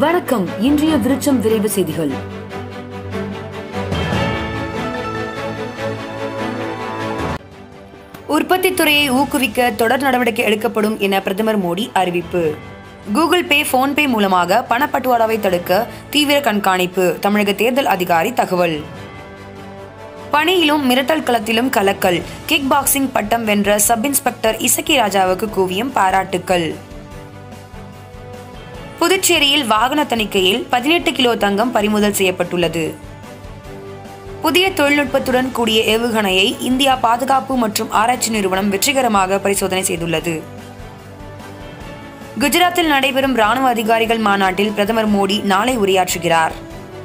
வணக்கம் இன்றைய விருச்சம் விரைவு செய்திகள் உற்பத்தி துறையை ஊக்குவிக்க தொடர் நடவடிக்கை எடுக்கப்படும் என பிரதமர் மோடி அறிவிப்பு கூகுள் பே போன்பே மூலமாக பணப்பட்டுவாடாவை தடுக்க தீவிர கண்காணிப்பு தமிழக தேர்தல் அதிகாரி தகவல் பணியிலும் மிரட்டல் களத்திலும் கலக்கல் கிக் பாக்ஸிங் பட்டம் வென்ற சப் இன்ஸ்பெக்டர் இசக்கி ராஜாவுக்கு குவியும் பாராட்டுக்கள் புதுச்சேரியில் வாகன தணிக்கையில் பதினெட்டு கிலோ தங்கம் பறிமுதல் செய்யப்பட்டுள்ளது புதிய தொழில்நுட்பத்துடன் கூடிய ஏவுகணையை இந்தியா பாதுகாப்பு மற்றும் ஆராய்ச்சி நிறுவனம் வெற்றிகரமாக பரிசோதனை செய்துள்ளது குஜராத்தில் நடைபெறும் ராணுவ அதிகாரிகள் மாநாட்டில் பிரதமர் மோடி நாளை உரையாற்றுகிறார்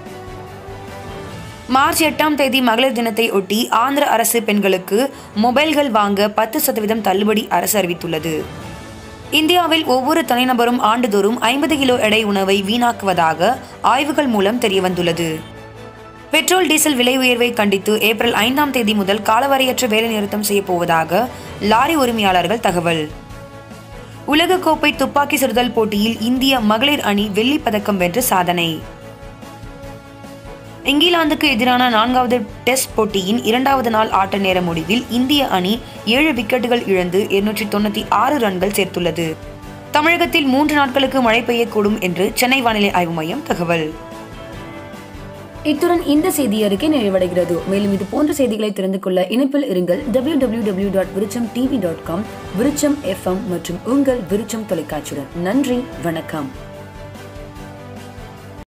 மார்ச் எட்டாம் தேதி மகளிர் தினத்தை ஒட்டி ஆந்திர அரசு பெண்களுக்கு மொபைல்கள் வாங்க பத்து சதவீதம் தள்ளுபடி அரசு அறிவித்துள்ளது இந்தியாவில் ஒவ்வொரு தனிநபரும் ஆண்டுதோறும் ஐம்பது கிலோ எடை உணவை வீணாக்குவதாக ஆய்வுகள் மூலம் தெரியவந்துள்ளது பெட்ரோல் டீசல் விலை உயர்வை கண்டித்து ஏப்ரல் ஐந்தாம் தேதி முதல் காலவரையற்ற வேலைநிறுத்தம் செய்யப் போவதாக லாரி உரிமையாளர்கள் தகவல் உலகக்கோப்பை துப்பாக்கி சுடுதல் போட்டியில் இந்திய மகளிர் அணி வெள்ளிப் பதக்கம் வென்று சாதனை இங்கிலாந்துக்கு எதிரான நான்காவது டெஸ்ட் போட்டியின் இரண்டாவது நாள் ஆட்ட நேர முடிவில் இந்திய அணி ஏழு விக்கெட்டுகள் இழந்து இருநூற்றி தொண்ணூத்தி ஆறு ரன்கள் சேர்த்துள்ளது தமிழகத்தில் மூன்று நாட்களுக்கு மழை பெய்யக்கூடும் என்று சென்னை வானிலை ஆய்வு மையம் தகவல் இத்துடன் இந்த செய்தி அறிக்கை நிறைவடைகிறது மேலும் இது போன்ற செய்திகளை தெரிந்து கொள்ள இணைப்பில் இருங்கள் W W W dot Virutcham TV dot com Virutcham FM மற்றும் உங்கள் விருச்சம் தொலைக்காட்சியுடன் நன்றி வணக்கம்